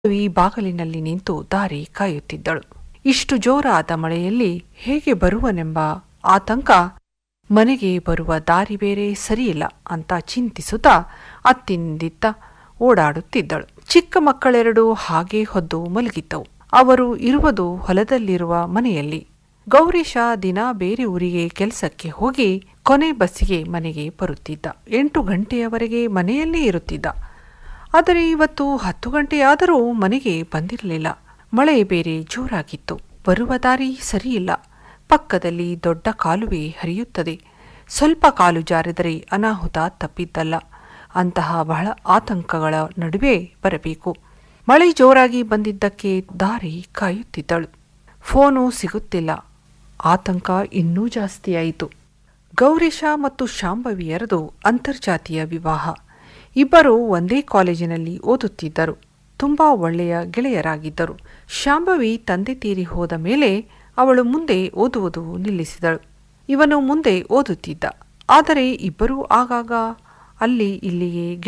ಶಾಂಭವಿ ಬಾಗಲಿನಲ್ಲಿ ನಿಂತು ದಾರಿ ಕಾಯುತ್ತಿದ್ದಳು ಇಷ್ಟು ಜೋರಾದ ಮಳೆಯಲ್ಲಿ ಹೇಗೆ ಬರುವನೆಂಬ ಆತಂಕ ಮನೆಗೆ ಬರುವ ದಾರಿ ಬೇರೆ ಸರಿಯಿಲ್ಲ ಅಂತ ಚಿಂತಿಸುತ್ತಾ ಅತ್ತಿಂದಿತ್ತ ಓಡಾಡುತ್ತಿದ್ದಳು ಚಿಕ್ಕ ಮಕ್ಕಳೆರಡು ಹಾಗೆ ಹೊದ್ದು ಮಲಗಿದ್ದವು ಅವರು ಇರುವುದು ಹೊಲದಲ್ಲಿರುವ ಮನೆಯಲ್ಲಿ ಗೌರೀಶ ದಿನ ಬೇರೆ ಊರಿಗೆ ಕೆಲಸಕ್ಕೆ ಹೋಗಿ ಕೊನೆ ಬಸ್ಸಿಗೆ ಮನೆಗೆ ಬರುತ್ತಿದ್ದ ಎಂಟು ಗಂಟೆಯವರೆಗೆ ಮನೆಯಲ್ಲೇ ಇರುತ್ತಿದ್ದ ಆದರೆ ಇವತ್ತು ಹತ್ತು ಗಂಟೆಯಾದರೂ ಮನೆಗೆ ಬಂದಿರಲಿಲ್ಲ ಮಳೆ ಬೇರೆ ಜೋರಾಗಿತ್ತು ಬರುವ ದಾರಿ ಸರಿಯಿಲ್ಲ ಪಕ್ಕದಲ್ಲಿ ದೊಡ್ಡ ಕಾಲುವೆ ಹರಿಯುತ್ತದೆ ಸ್ವಲ್ಪ ಕಾಲು ಜಾರಿದರೆ ಅನಾಹುತ ತಪ್ಪಿದ್ದಲ್ಲ ಅಂತಹ ಬಹಳ ಆತಂಕಗಳ ನಡುವೆ ಬರಬೇಕು ಮಳೆ ಜೋರಾಗಿ ಬಂದಿದ್ದಕ್ಕೆ ದಾರಿ ಕಾಯುತ್ತಿದ್ದಳು ಫೋನು ಸಿಗುತ್ತಿಲ್ಲ ಆತಂಕ ಇನ್ನೂ ಜಾಸ್ತಿಯಾಯಿತು ಗೌರೀಶ ಮತ್ತು ಶಾಂಭವಿಯರದು ಅಂತರ್ಜಾತೀಯ ವಿವಾಹ ಇಬ್ಬರು ಒಂದೇ ಕಾಲೇಜಿನಲ್ಲಿ ಓದುತ್ತಿದ್ದರು ತುಂಬಾ ಒಳ್ಳೆಯ ಗೆಳೆಯರಾಗಿದ್ದರು ಶಾಂಭವಿ ತಂದೆ ತೀರಿ ಹೋದ ಮೇಲೆ ಅವಳು ಮುಂದೆ ಓದುವುದು ನಿಲ್ಲಿಸಿದಳು ಇವನು ಮುಂದೆ ಓದುತ್ತಿದ್ದ ಆದರೆ ಇಬ್ಬರೂ ಆಗಾಗ ಅಲ್ಲಿ ಇಲ್ಲಿಯೇ